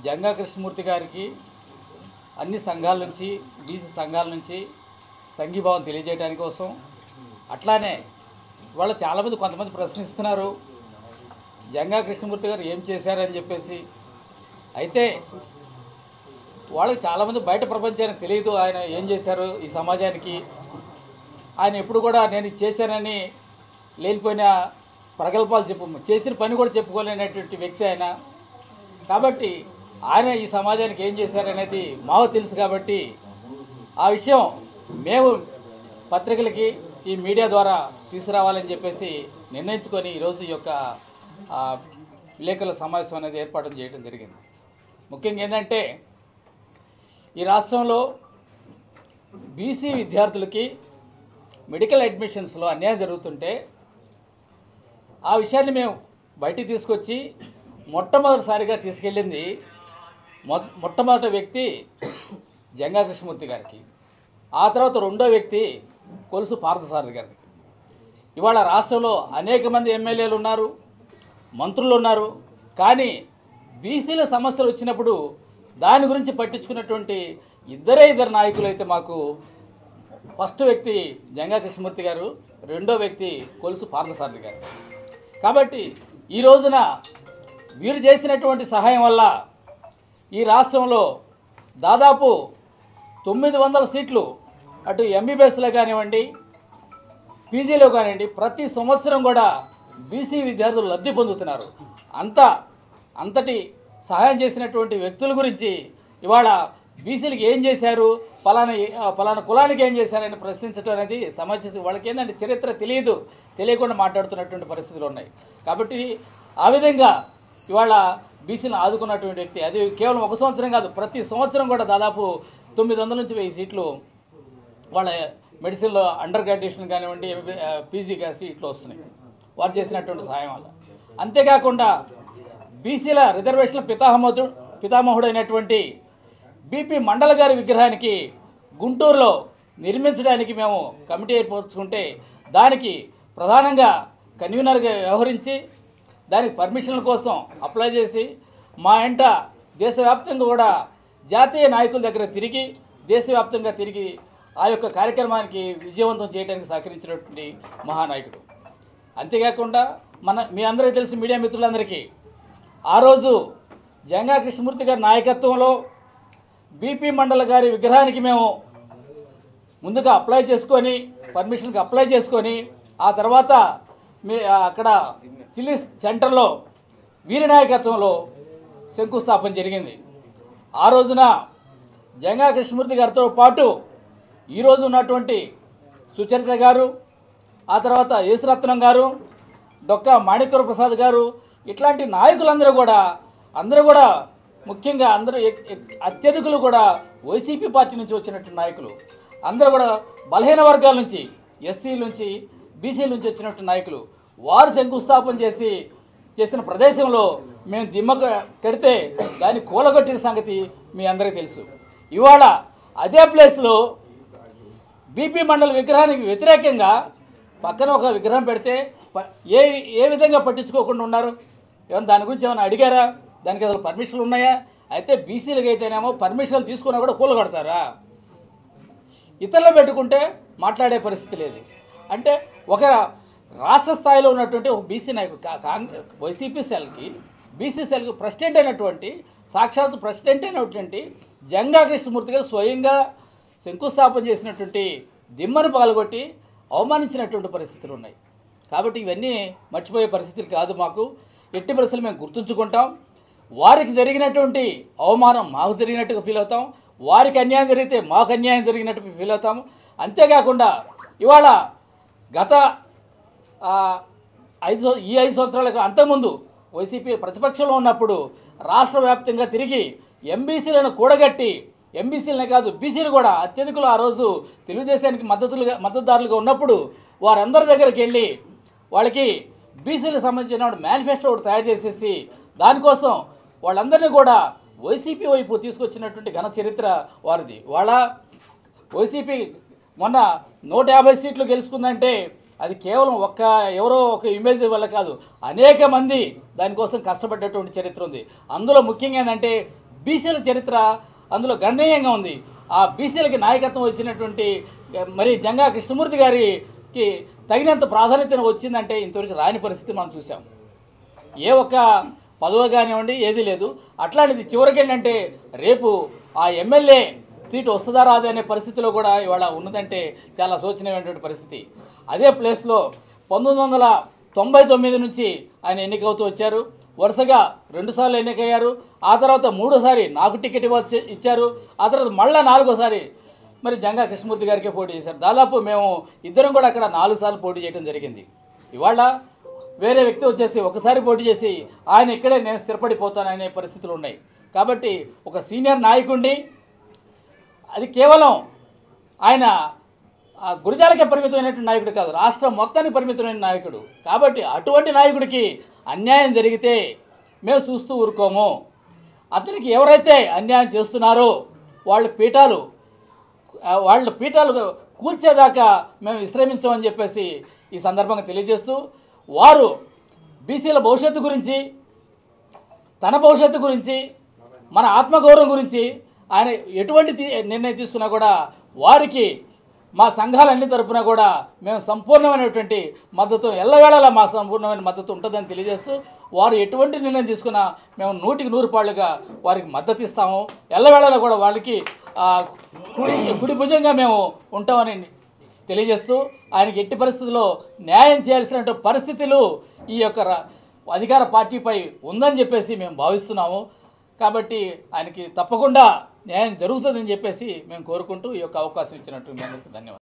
జంగా కృష్ణమూర్తి గారికి అన్ని సంఘాల నుంచి బీసీ సంఘాల నుంచి సంఘీభావం తెలియజేయడానికి కోసం అట్లానే వాళ్ళు చాలామంది కొంతమంది ప్రశ్నిస్తున్నారు జంగా కృష్ణమూర్తి గారు ఏం చేశారని చెప్పేసి అయితే వాళ్ళకి చాలామంది బయట ప్రపంచానికి తెలియదు ఆయన ఏం చేశారు ఈ సమాజానికి ఆయన ఎప్పుడు కూడా నేను ఇది చేశానని లేనిపోయిన ప్రగల్భాలు చెప్పు చేసిన పని కూడా చెప్పుకోలేనటువంటి వ్యక్తి ఆయన కాబట్టి ఆయన ఈ సమాజానికి ఏం చేశారనేది మాకు తెలుసు కాబట్టి ఆ విషయం మేము పత్రికలకి ఈ మీడియా ద్వారా తీసుకురావాలని చెప్పేసి నిర్ణయించుకొని ఈరోజు ఈ యొక్క ఆ, విలేకరుల సమావేశం అనేది ఏర్పాటు చేయడం జరిగింది ముఖ్యంగా ఏంటంటే ఈ రాష్ట్రంలో బీసీ విద్యార్థులకి మెడికల్ అడ్మిషన్స్లో అన్యాయం జరుగుతుంటే ఆ విషయాన్ని మేము బయటికి తీసుకొచ్చి మొట్టమొదటిసారిగా తీసుకెళ్ళింది మొ మొట్టమొదటి వ్యక్తి జంగా కృష్ణమూర్తి గారికి ఆ తర్వాత రెండో వ్యక్తి కొలుసు పార్థసారథి గారికి ఇవాళ రాష్ట్రంలో అనేక మంది ఎమ్మెల్యేలు ఉన్నారు మంత్రులు ఉన్నారు కానీ బీసీల సమస్యలు వచ్చినప్పుడు దాని గురించి పట్టించుకున్నటువంటి ఇద్దరే ఇద్దరు నాయకులు అయితే మాకు ఫస్ట్ వ్యక్తి జంగా కృష్ణమూర్తి గారు రెండో వ్యక్తి కొలుసు పార్థసారథి గారు కాబట్టి ఈ రోజున వీరు చేసినటువంటి సహాయం వల్ల ఈ రాష్ట్రంలో దాదాపు తొమ్మిది వందల సీట్లు అటు ఎంబీబీఎస్లో కానివ్వండి పీజీలో కానివ్వండి ప్రతి సంవత్సరం కూడా బీసీ విద్యార్థులు లబ్ధి పొందుతున్నారు అంత అంతటి సహాయం చేసినటువంటి వ్యక్తుల గురించి ఇవాళ బీసీలకు ఏం చేశారు పలానా ఆ, పలానా కులానికి ఏం చేశారని ప్రశ్నించడం అనేది సమాజం వాళ్ళకి ఏంటంటే చరిత్ర తెలియదు తెలియకుండా మాట్లాడుతున్నటువంటి పరిస్థితులు ఉన్నాయి కాబట్టి ఆ విధంగా ఇవాళ బీసీలను ఆదుకున్నటువంటి వ్యక్తి అది కేవలం ఒక సంవత్సరం కాదు ప్రతి సంవత్సరం కూడా దాదాపు తొమ్మిది వందల నుంచి వెయ్యి సీట్లు వాళ్ళ మెడిసిన్లో అండర్ గ్రాడ్యుయేషన్ కానివ్వండి పీజీ సీట్లు వస్తున్నాయి వారు చేసినటువంటి సహాయం వల్ల అంతేకాకుండా బీసీల రిజర్వేషన్ల పితామహుడు పితామహుడైనటువంటి బీపీ మండల గారి విగ్రహానికి గుంటూరులో నిర్మించడానికి మేము కమిటీ ఏర్పరచుకుంటే దానికి ప్రధానంగా కన్వీనర్గా వ్యవహరించి దానికి పర్మిషన్ల కోసం అప్లై చేసి మా ఎంట దేశవ్యాప్తంగా కూడా జాతీయ నాయకుల దగ్గర తిరిగి దేశవ్యాప్తంగా తిరిగి ఆ యొక్క కార్యక్రమానికి విజయవంతం చేయడానికి సహకరించినటువంటి మహానాయకుడు అంతేకాకుండా మన మీ అందరికీ తెలిసి మీడియా మిత్రులందరికీ ఆ రోజు జంగా కృష్ణమూర్తి గారి నాయకత్వంలో బీపీ మండల గారి విగ్రహానికి మేము ముందుగా అప్లై చేసుకొని పర్మిషన్కి అప్లై చేసుకొని ఆ తర్వాత మీ అక్కడ చిల్లీ సెంటర్లో వీరి నాయకత్వంలో శంకుస్థాపన జరిగింది ఆ రోజున జంగా కృష్ణమూర్తి గారితో పాటు ఈరోజు ఉన్నటువంటి సుచరిత గారు ఆ తర్వాత యేసురత్నం గారు డొక్క మాణిక్వర ప్రసాద్ గారు ఇట్లాంటి నాయకులందరూ కూడా అందరూ కూడా ముఖ్యంగా అందరూ ఎక్- ఎక్- అత్యధికులు కూడా వైసీపీ పార్టీ నుంచి వచ్చినట్టు నాయకులు అందరూ కూడా బలహీన వర్గాల నుంచి ఎస్సీ నుంచి బీసీ నుంచి వచ్చినట్టు నాయకులు వారు శంకుస్థాపన చేసి చేసిన ప్రదేశంలో మేము దిమ్మ క- కడితే దాన్ని కూలగొట్టిన సంగతి మీ అందరికీ తెలుసు ఇవాళ అదే ప్లేస్లో బీపీ మండల విగ్రహానికి వ్యతిరేకంగా పక్కన ఒక విగ్రహం పెడితే ప- ఏ ఏ విధంగా పట్టించుకోకుండా ఉన్నారు ఏమైనా దాని గురించి ఏమైనా అడిగారా దానికి అసలు పర్మిషన్లు ఉన్నాయా అయితే బీసీలకు అయితేనేమో పర్మిషన్లు తీసుకున్నా కూడా కూలగొడతారా ఇతరులు పెట్టుకుంటే మాట్లాడే పరిస్థితి లేదు అంటే ఒక రాష్ట్ర స్థాయిలో ఉన్నటువంటి ఒక బీసీ నాయకుడు కా- కాంగ్రెస్ వైసీపీ సెల్కి బీసీ సెల్కి ప్రెసిడెంట్ అయినటువంటి సాక్షాత్ ప్రెసిడెంట్ అయినటువంటి జంగా కృష్ణమూర్తి గారు స్వయంగా శంకుస్థాపన చేసినటువంటి దిమ్మను పాల్గొట్టి అవమానించినటువంటి పరిస్థితులు ఉన్నాయి కాబట్టి ఇవన్నీ మర్చిపోయే పరిస్థితులు కాదు మాకు ఎట్టి పరిస్థితులు మేము గుర్తుంచుకుంటాం వారికి జరిగినటువంటి అవమానం మాకు జరిగినట్టుగా ఫీల్ అవుతాం వారికి అన్యాయం జరిగితే మాకు అన్యాయం జరిగినట్టు ఫీల్ అవుతాము అంతేకాకుండా ఇవాళ గత ఆ, ఐదు సం- ఈ ఐదు సంవత్సరాలకు అంతకుముందు వైసీపీ ప్రతిపక్షంలో ఉన్నప్పుడు రాష్ట్ర వ్యాప్తంగా తిరిగి ఎంబీసీలను కూడగట్టి ఎంబీసీలనే కాదు బీసీలు కూడా అత్యధికులు ఆ రోజు తెలుగుదేశానికి మద్దతులుగా మద్దతుదారులుగా ఉన్నప్పుడు వారందరి దగ్గరికి వెళ్ళి వాళ్ళకి బీసీలకు సంబంధించిన మేనిఫెస్టో ఒకటి తయారు చేసేసి దానికోసం వాళ్ళందరినీ కూడా వైసీపీ వైపు తీసుకొచ్చినటువంటి ఘన చరిత్ర వారిది వాళ్ళ వైసీపీ మొన్న నూట యాభై సీట్లు గెలుచుకుందంటే అది కేవలం ఒక్క ఎవరో ఒక ఇమేజ్ వల్ల కాదు అనేక మంది దానికోసం కష్టపడ్డటువంటి చరిత్ర ఉంది అందులో ముఖ్యంగా ఏంటంటే బీసీల చరిత్ర అందులో గణనీయంగా ఉంది ఆ బీసీలకి నాయకత్వం వచ్చినటువంటి ఏ, మరి జంగా కృష్ణమూర్తి గారికి తగినంత ప్రాధాన్యత వచ్చిందంటే ఇంతవరకు రాని పరిస్థితి మనం చూసాం ఏ ఒక్క పదవి కానివ్వండి ఏది లేదు అట్లాంటిది చివరికి ఏంటంటే రేపు ఆ ఎమ్మెల్యే సీటు వస్తుందా రాదు అనే పరిస్థితిలో కూడా ఇవాళ ఉన్నదంటే చాలా శోచనీయమైనటువంటి పరిస్థితి అదే ప్లేస్లో పంతొమ్మిది వందల తొంభై తొమ్మిది నుంచి ఆయన ఎన్నికవుతూ వచ్చారు వరుసగా రెండుసార్లు ఎన్నికయ్యారు ఆ తర్వాత మూడోసారి నాకు టికెట్ ఇవ్వచ్చు ఇచ్చారు ఆ తర్వాత మళ్ళా నాలుగోసారి మరి జంగా కృష్ణమూర్తి గారికే పోటీ చేశారు దాదాపు మేము ఇద్దరం కూడా అక్కడ నాలుగు సార్లు పోటీ చేయడం జరిగింది ఇవాళ వేరే వ్యక్తి వచ్చేసి ఒకసారి పోటీ చేసి ఆయన ఇక్కడే నేను స్థిరపడిపోతాననే పరిస్థితులు ఉన్నాయి కాబట్టి ఒక సీనియర్ నాయకుడిని అది కేవలం ఆయన ఆ గురిజాలకే పరిమితమైనటువంటి నాయకుడు కాదు రాష్ట్రం మొత్తానికి పరిమితమైన నాయకుడు కాబట్టి అటువంటి నాయకుడికి అన్యాయం జరిగితే మేము చూస్తూ ఊరుకోము అతనికి ఎవరైతే అన్యాయం చేస్తున్నారో వాళ్ళ పీఠాలు ఆ, వాళ్ళ పీఠాలు కూల్చేదాకా మేము విశ్రమించమని చెప్పేసి ఈ సందర్భంగా తెలియజేస్తూ వారు బీసీల భవిష్యత్తు గురించి తన భవిష్యత్తు గురించి మన ఆత్మగౌరవం గురించి ఆయన ఎటువంటి తీ- నిర్ణయం తీసుకున్నా కూడా వారికి మా సంఘాలన్ని తరపున కూడా మేము సంపూర్ణమైనటువంటి మద్దతు ఎల్లవేళలా మా సంపూర్ణమైన మద్దతు ఉంటుందని తెలియజేస్తూ వారు ఎటువంటి నిర్ణయం తీసుకున్నా మేము నూటికి నూరు పాళ్ళుగా వారికి మద్దతు ఇస్తాము ఎల్లవేళలా కూడా వాళ్ళకి ఆ, కుడి కుడి భుజంగా మేము ఉంటామని తెలియజేస్తూ ఆయనకి ఎట్టి పరిస్థితుల్లో న్యాయం చేయాల్సిన పరిస్థితులు ఈ యొక్క ర- అధికార పార్టీపై ఉందని చెప్పేసి మేము భావిస్తున్నాము కాబట్టి ఆయనకి తప్పకుండా న్యాయం జరుగుతుందని చెప్పేసి మేము కోరుకుంటూ ఈ యొక్క అవకాశం ఇచ్చినట్టు మీ అందరికీ ధన్యవాదాలు